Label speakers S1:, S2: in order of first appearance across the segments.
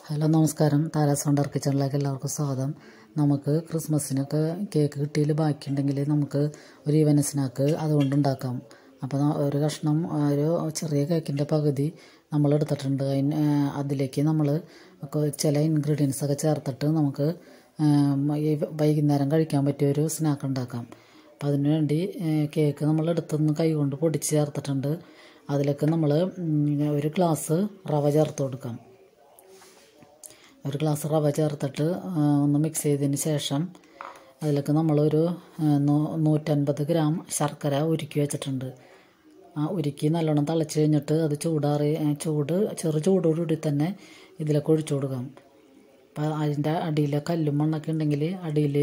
S1: hello നമസ്കാരം Tara's wonder കിച്ചണിലേക്ക് എല്ലാവർക്കും സ്വാഗതം നമുക്ക് ക്രിസ്മസിനൊക്കെ കേക്ക് കിട്ടിയതിൽ ബാക്കിയുണ്ടെങ്കിൽ നമുക്ക് ഒരു ഈവൻ സ്നാക്ക് അതുകൊണ്ട് ഉണ്ടാക്കാം അപ്പോൾ ന- ഒരു കഷ്ണം ആ, ഒരു ചെറിയ കേക്കിൻ്റെ പകുതി നമ്മൾ എടുത്തിട്ടുണ്ട് അതിന് ആ, അതിലേക്ക് നമ്മൾ ചില ഇൻഗ്രീഡിയൻസ് ഒക്കെ ചേർത്തിട്ട് നമുക്ക് ആ, ഈ വൈകുന്നേരം കഴിക്കാൻ പറ്റിയ ഒരു സ്നാക്ക് ഉണ്ടാക്കാം അപ്പോൾ അതിന് വേണ്ടി ആ, കേക്ക് നമ്മൾ എടുത്തൊന്ന് കൈകൊണ്ട് പൊടിച്ച് ചേർത്തിട്ടുണ്ട് അതിലേക്ക് നമ്മൾ ഒരു ഗ്ലാസ് റവ ചേർത്ത് കൊടുക്കാം ഒരു ഗ്ലാസ് റവ ചേർത്തിട്ട് ആ, ഒന്ന് മിക്സ് ചെയ്തതിന് ശേഷം അതിലേക്ക് നമ്മളൊരു ആ, നൂ- നൂറ്റൻപത് ഗ്രാം ശർക്കര ഉരുക്കി വെച്ചിട്ടുണ്ട് ആ ഉരുക്കി നല്ലോണം തിളച്ച് കഴിഞ്ഞിട്ട് അത് ചൂടാറി ആ, ചൂട് ചെറു ചൂടോടുകൂടി തന്നെ ഇതിലേക്ക് ഒഴിച്ചു കൊടുക്കാം അപ്പം അതിൻ്റെ അടിയിൽ കല്ലും മണ്ണൊക്കെ ഉണ്ടെങ്കിൽ അടിയിൽ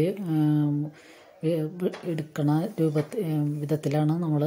S1: എടുക്കണ രൂപത്തിൽ വിധത്തിലാണ് നമ്മൾ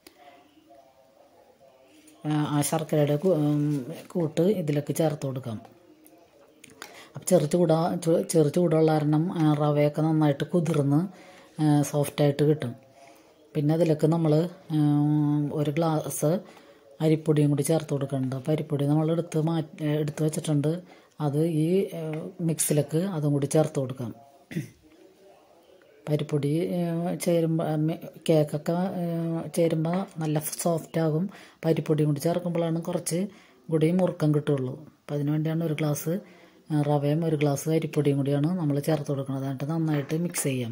S1: ആ ശർക്കരയുടെ കൂ- ഉം, കൂട്ട് ഇതിലേക്ക് ചേർത്ത് കൊടുക്കാം അപ്പം ചെറു ചൂടാ ചു- ചെറു ചൂടുള്ള കാരണം ആ, റവയൊക്കെ നന്നായിട്ട് കുതിർന്ന് സോഫ്റ്റായിട്ട് കിട്ടും പിന്നെ അതിലേക്ക് നമ്മൾ ഒരു ഗ്ലാസ് അരിപ്പൊടിയും കൂടി ചേർത്ത് കൊടുക്കുന്നുണ്ട് അപ്പോൾ അരിപ്പൊടി നമ്മൾ എടുത്ത് മാറ്റി എടുത്ത് വെച്ചിട്ടുണ്ട് അത് ഈ ആ, മിക്സിലേക്ക് അതും കൂടി ചേർത്ത് കൊടുക്കാം പരിപ്പൊടി ചേരുമ്പോൾ കേക്കൊക്കെ ചേരുമ്പോൾ നല്ല സോഫ്റ്റ് ആകും പരിപ്പൊടിയും കൂടി ചേർക്കുമ്പോഴാണ് കുറച്ച് കൂടി മുറുക്കം കിട്ടുള്ളൂ അപ്പം അതിന് വേണ്ടിയാണ് ഒരു ഗ്ലാസ് ആ, റവയും ഒരു ഗ്ലാസ് അരിപ്പൊടിയും കൂടിയാണ് നമ്മൾ ചേർത്ത് കൊടുക്കുന്നത് എന്നിട്ട് നന്നായിട്ട് മിക്സ് ചെയ്യാം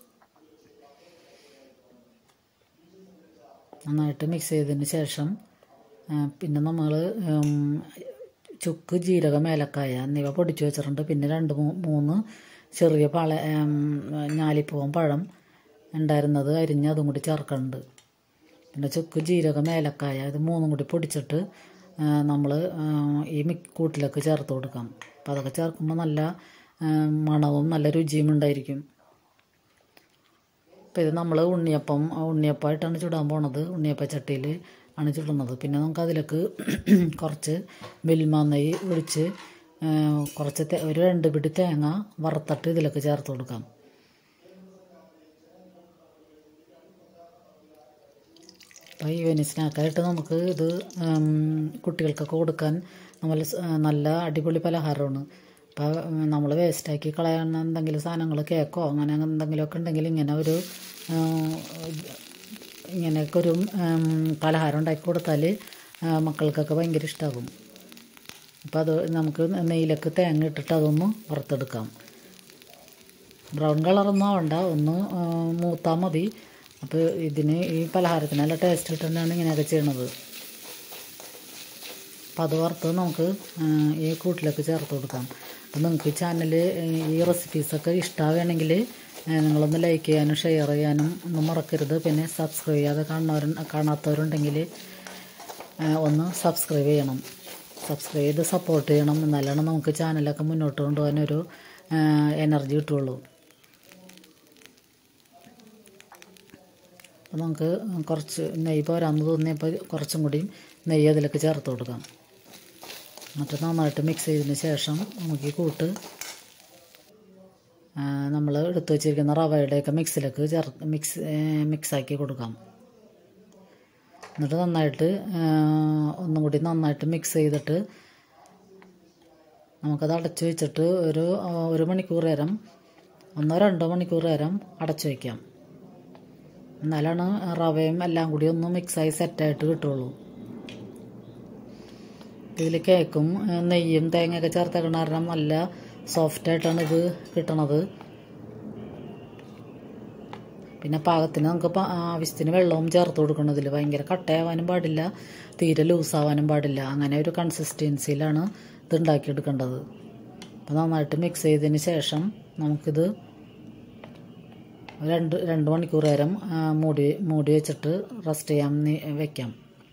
S1: നന്നായിട്ട് മിക്സ് ചെയ്തതിന് ശേഷം ആ, പിന്നെ നമ്മൾ ചുക്ക് ജീരകം ഏലക്കായ എന്നിവ പൊടിച്ച് വെച്ചിട്ടുണ്ട് പിന്നെ രണ്ട് മൂ- മൂന്ന് ചെറിയ പള ഉം, ഞാലിപ്പൂവൻ പഴം ഉണ്ടായിരുന്നത് അരിഞ്ഞ് അതും കൂടി ചേർക്കുന്നുണ്ട് പിന്നെ ചുക്ക് ജീരകം ഏലക്കായ ഇത് മൂന്നും കൂടി പൊടിച്ചിട്ട് നമ്മൾ ഈ മിക് കൂട്ടിലേക്ക് ചേർത്ത് കൊടുക്കാം അപ്പം അതൊക്കെ ചേർക്കുമ്പോൾ നല്ല ആ, മണവും നല്ല രുചിയും ഉണ്ടായിരിക്കും അപ്പോൾ ഇത് നമ്മൾ ഉണ്ണിയപ്പം ഉണ്ണിയപ്പമായിട്ടാണ് ചുടാൻ പോണത് ഉണ്ണിയപ്പ ചട്ടിയിൽ ആണ് ചുടുന്നത് പിന്നെ നമുക്ക് അതിലേക്ക് കുറച്ച് മിൽമ നെയ്യ് ഒഴിച്ച് ആ, കുറച്ച് തേ- ഒരു രണ്ട് പിടി തേങ്ങ വറുത്തിട്ട് ഇതിലേക്ക് ചേർത്ത് കൊടുക്കാം അപ്പോൾ ഈവനിങ് സ്നാക്കായിട്ട് നമുക്ക് ഇത് ഉം, കുട്ടികൾക്കൊക്കെ കൊടുക്കാൻ നമ്മൾ സ്- നല്ല അടിപൊളി പലഹാരമാണ് അപ്പോൾ നമ്മൾ വേസ്റ്റാക്കി കളയുന്ന എന്തെങ്കിലും സാധനങ്ങൾ കേക്കോ അങ്ങനെ എന്തെങ്കിലുമൊക്കെ ഉണ്ടെങ്കിൽ ഇങ്ങനെ ഒരു ഉം, ഇങ്ങനെയൊക്കെ ഒരു ഉം, പലഹാരം ഉണ്ടാക്കി കൊടുത്താൽ ആ, മക്കൾക്കൊക്കെ ഭയങ്കര ഇഷ്ടമാകും അപ്പോൾ അത് നമുക്ക് നെയ്യിലേക്ക് തേങ്ങ ഇട്ടിട്ട് അതൊന്ന് വറുത്തെടുക്കാം ബ്രൗൺ കളറൊന്നും ആവണ്ട ഒന്ന് മൂത്താൽ മതി അപ്പോൾ ഇതിന് ഈ പലഹാരത്തിന് നല്ല ടേസ്റ്റ് കിട്ടുന്നതാണ് ഇങ്ങനെയൊക്കെ ചെയ്യണത് അപ്പോൾ അത് വറുത്ത് നമുക്ക് ആ, ഈ കൂട്ടിലേക്ക് ചേർത്ത് കൊടുക്കാം അപ്പോൾ നിങ്ങൾക്ക് ഈ ചാനൽ ഈ റെസിപ്പീസൊക്കെ ഇഷ്ടമാവുകയാണെങ്കിൽ നിങ്ങളൊന്ന് ലൈക്ക് ചെയ്യാനും ഷെയർ ചെയ്യാനും ഒന്നും മറക്കരുത് പിന്നെ സബ്സ്ക്രൈബ് ചെയ്യാതെ കാണുന്നവർ കാണാത്തവരുണ്ടെങ്കിൽ ആ, ഒന്ന് സബ്സ്ക്രൈബ് ചെയ്യണം സബ്സ്ക്രൈബ് ചെയ്ത് സപ്പോർട്ട് ചെയ്യണം എന്നാലാണ് നമുക്ക് ചാനലൊക്കെ മുന്നോട്ട് കൊണ്ടുപോകാനൊരു എനർജി കിട്ടുള്ളൂ അപ്പോൾ നമുക്ക് കുറച്ച് നെയ്യ് പോരാന്ന് തോന്നിയപ്പോൾ കുറച്ചും കൂടി നെയ്യ് അതിലേക്ക് ചേർത്ത് കൊടുക്കാം എന്നിട്ട് നന്നായിട്ട് മിക്സ് ചെയ്തതിന് ശേഷം നമുക്ക് ഈ കൂട്ട് നമ്മൾ എടുത്തു വച്ചിരിക്കുന്ന റവയുടെയൊക്കെ മിക്സിലേക്ക് ചേർത്ത് മിക്സ് മിക്സാക്കി കൊടുക്കാം എന്നിട്ട് നന്നായിട്ട് ആ, ഒന്നും കൂടി നന്നായിട്ട് മിക്സ് ചെയ്തിട്ട് നമുക്കത് അടച്ചു വെച്ചിട്ട് ഒരു ആ, ഒരു മണിക്കൂർ നേരം ഒന്നോ രണ്ടോ മണിക്കൂർ നേരം അടച്ചു വയ്ക്കാം എന്നാലാണ് റവയും എല്ലാം കൂടി ഒന്ന് മിക്സായി സെറ്റായിട്ട് കിട്ടുള്ളൂ ഇതിൽ കേക്കും ആ, നെയ്യും തേങ്ങയൊക്കെ ചേർത്തേക്കണ കാരണം നല്ല സോഫ്റ്റായിട്ടാണ് ഇത് കിട്ടണത് പിന്നെ പാകത്തിന് നമുക്ക് പ- ആവശ്യത്തിന് വെള്ളവും ചേർത്ത് കൊടുക്കണം ഇതിൽ ഭയങ്കര കട്ടയാവാനും പാടില്ല തീരെ ലൂസാവാനും പാടില്ല അങ്ങനെ ഒരു കൺസിസ്റ്റൻസിയിലാണ് ഇത് ഉണ്ടാക്കിയെടുക്കേണ്ടത് അപ്പോൾ നന്നായിട്ട് മിക്സ് ചെയ്തതിന് ശേഷം നമുക്കിത് രണ്ട് രണ്ട് മണിക്കൂർ നേരം ആ, മൂടി മൂടി വെച്ചിട്ട് റെസ്റ്റ് ചെയ്യാൻ നി- വെക്കാം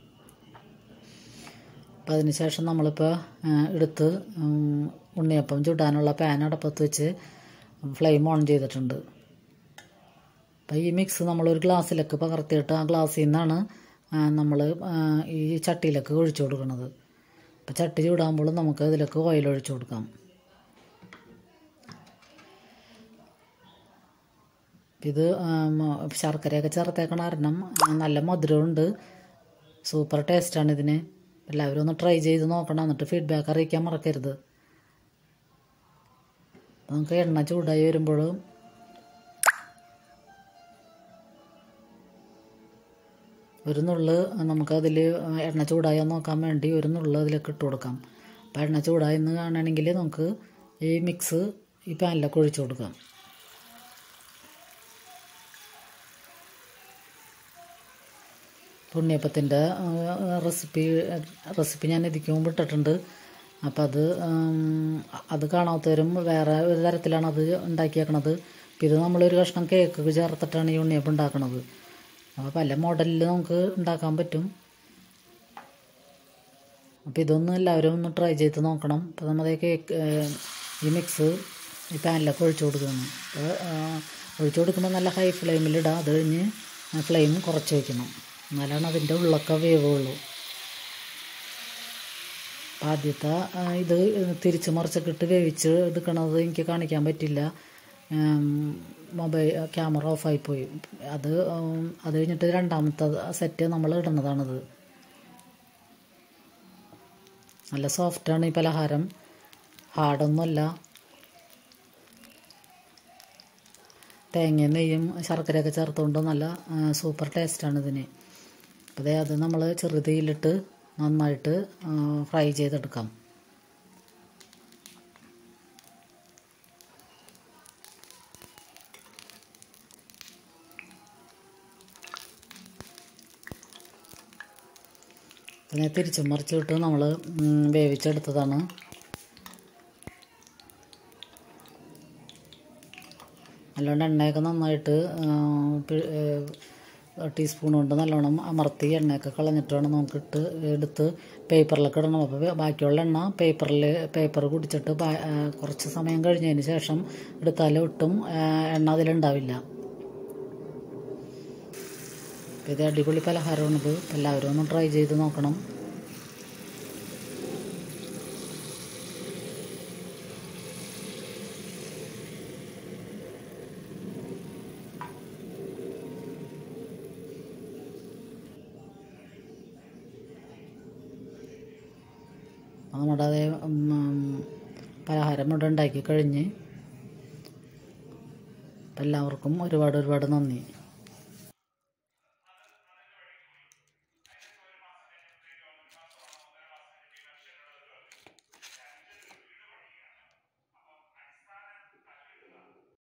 S1: അപ്പോൾ അതിന് ശേഷം നമ്മളിപ്പോൾ ആ, എടുത്ത് ഉം, ഉണ്ണിയപ്പം ചുടാനുള്ള പാൻ അടപ്പത്ത് വെച്ച് ഫ്ലെയിം ഓൺ ചെയ്തിട്ടുണ്ട് അപ്പോൾ ഈ മിക്സ് നമ്മളൊരു ഗ്ലാസ്സിലേക്ക് പകർത്തിയിട്ട് ആ ഗ്ലാസ്സിൽ നിന്നാണ് നമ്മൾ ഈ ചട്ടിയിലേക്ക് ഒഴിച്ചു കൊടുക്കുന്നത് അപ്പോൾ ചട്ടി ചൂടാകുമ്പോൾ നമുക്ക് ഇതിലേക്ക് ഓയിൽ ഒഴിച്ചു കൊടുക്കാം ഇത് ആം, ശർക്കരയൊക്കെ ചേർത്തേക്കണ കാരണം നല്ല മധുരമുണ്ട് സൂപ്പർ ടേസ്റ്റാണ് ഇതിന് എല്ലാവരും ഒന്ന് ട്രൈ ചെയ്ത് നോക്കണം എന്നിട്ട് ഫീഡ്ബാക്ക് അറിയിക്കാൻ മറക്കരുത് അപ്പോൾ നമുക്ക് എണ്ണ ചൂടായി വരുമ്പോൾ ഒരു നുള്ള് നമുക്കതിൽ എണ്ണ ചൂടായോ നോക്കാൻ വേണ്ടി ഒരു നുള്ള് അതിലേക്ക് ഇട്ട് കൊടുക്കാം അപ്പോൾ എണ്ണ ചൂടായെന്ന് കാണണമെങ്കിൽ നമുക്ക് ഈ മിക്സ് ഈ പാനിലൊക്കെ ഒഴിച്ചു കൊടുക്കാം ഉണ്ണിയപ്പത്തിൻ്റെ റെസിപ്പി റെസിപ്പി ഞാൻ ഇതിക്ക് മുമ്പ് ഇട്ടിട്ടുണ്ട് അപ്പം അത് ഉം, അത് കാണാത്തവരും വേറെ ഒരു തരത്തിലാണ് അത് ഉണ്ടാക്കിയേക്കണത് അപ്പം ഇത് നമ്മളൊരു കഷ്ണം കേക്ക് ചേർത്തിട്ടാണ് ഈ ഉണ്ണിയപ്പം ഉണ്ടാക്കണത് അപ്പോൾ പല മോഡലിൽ നമുക്ക് ഉണ്ടാക്കാൻ പറ്റും അപ്പോൾ ഇതൊന്ന് എല്ലാവരും ഒന്ന് ട്രൈ ചെയ്ത് നോക്കണം അപ്പോൾ നമ്മൾ കേക്ക് ഏഹ്, ഈ മിക്സ് ഈ പാനിലൊക്കെ ഒഴിച്ചു കൊടുക്കണം അപ്പോൾ ഒഴിച്ചു കൊടുക്കുമ്പോൾ നല്ല ഹൈ ഫ്ലെയിമിലിടുക അത് കഴിഞ്ഞ് ഫ്ലെയിം കുറച്ച് വയ്ക്കണം എന്നാലാണ് അതിൻ്റെ ഉള്ളൊക്കെ വേവുള്ളൂ അപ്പം ആദ്യത്തെ ആ, ഇത് തിരിച്ച് മറിച്ചൊക്കെ ഇട്ട് വേവിച്ച് എടുക്കണത് എനിക്ക് കാണിക്കാൻ പറ്റില്ല മൊബൈൽ ക്യാമറ ഓഫായിപ്പോയി അത് ഉം, അത് കഴിഞ്ഞിട്ട് രണ്ടാമത്തെ സെറ്റ് നമ്മൾ ഇടുന്നതാണിത് നല്ല സോഫ്റ്റാണ് ഈ പലഹാരം ഹാർഡൊന്നുമല്ല തേങ്ങയും നെയ്യും ശർക്കരയൊക്കെ ചേർത്തുകൊണ്ട് നല്ല ആ, സൂപ്പർ ടേസ്റ്റാണ് ഇതിന് അതേ അത് നമ്മൾ ചെറുതീയിലിട്ട് നന്നായിട്ട് ആ, ഫ്രൈ ചെയ്തെടുക്കാം ഇതിനെ തിരിച്ചും മറിച്ചിട്ട് നമ്മൾ വേവിച്ചെടുത്തതാണ് നല്ലോണം എണ്ണയൊക്കെ നന്നായിട്ട് ടീസ്പൂൺ കൊണ്ട് നല്ലോണം അമർത്തി എണ്ണയൊക്കെ കളഞ്ഞിട്ട് വേണം നമുക്ക് ഇട്ട് എടുത്ത് പേപ്പറിലൊക്കെ ഇടണം അപ്പോൾ ബാക്കിയുള്ള എണ്ണ പേപ്പറിൽ പേപ്പർ കുടിച്ചിട്ട് ബാ- ആ, കുറച്ച് സമയം കഴിഞ്ഞതിന് ശേഷം എടുത്താൽ ഒട്ടും ആ, എണ്ണ അതിലുണ്ടാവില്ല അപ്പോൾ ഇത് അടിപൊളി പലഹാരമാണിത് എല്ലാവരും ഒന്ന് ട്രൈ ചെയ്ത് നോക്കണം നമ്മുടെ അതേ ഉം, പലഹാരം ഇവിടെ ഉണ്ടാക്കി കഴിഞ്ഞ് അപ്പം എല്ലാവർക്കും ഒരുപാട് ഒരുപാട് നന്ദി